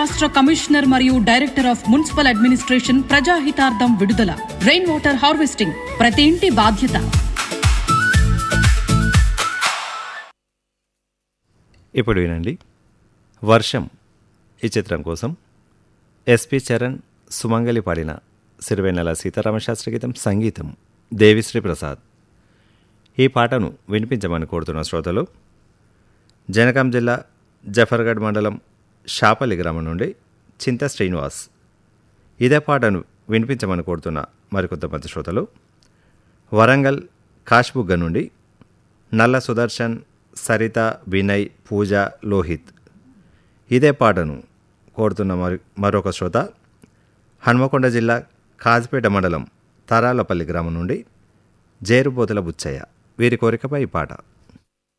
రాష్ట్ర కమిషనర్ మరియు director of municipal administration ప్రజాహితార్థం విడుదల రెయిన్ వాటర్ హార్వెస్టింగ్ ప్రతి ఇంటి బాధ్యత ఇప్పుడు వినండి వర్షం ఈ చిత్రం కోసం ఎస్పి చరణ్ సుమంగలి పాడిన సిరివెన్నెల సీతారామశాస్త్రి గీతం సంగీతం దేవిశ్రీ ప్రసాద్ ఈ పాటను వినిపించమని కోరుతున్న శ్రోతలు జనగాం జిల్లా జఫర్గఢ్ మండలం షాపల్లి గ్రామం నుండి చింత శ్రీనివాస్ ఇదే పాటను వినిపించమని కోరుతున్న మరికొంతమంది శ్రోతలు వరంగల్ కాష్బుగ్గ నుండి నల్ల సుదర్శన్ సరిత వినయ్ పూజ లోహిత్ ఇదే పాటను కోరుతున్న మరి మరొక శ్రోత హన్మకొండ జిల్లా కాజిపేట మండలం తరాలపల్లి గ్రామం నుండి జేరుబోతుల బుచ్చయ్య వీరి కోరికపై ఈ పాట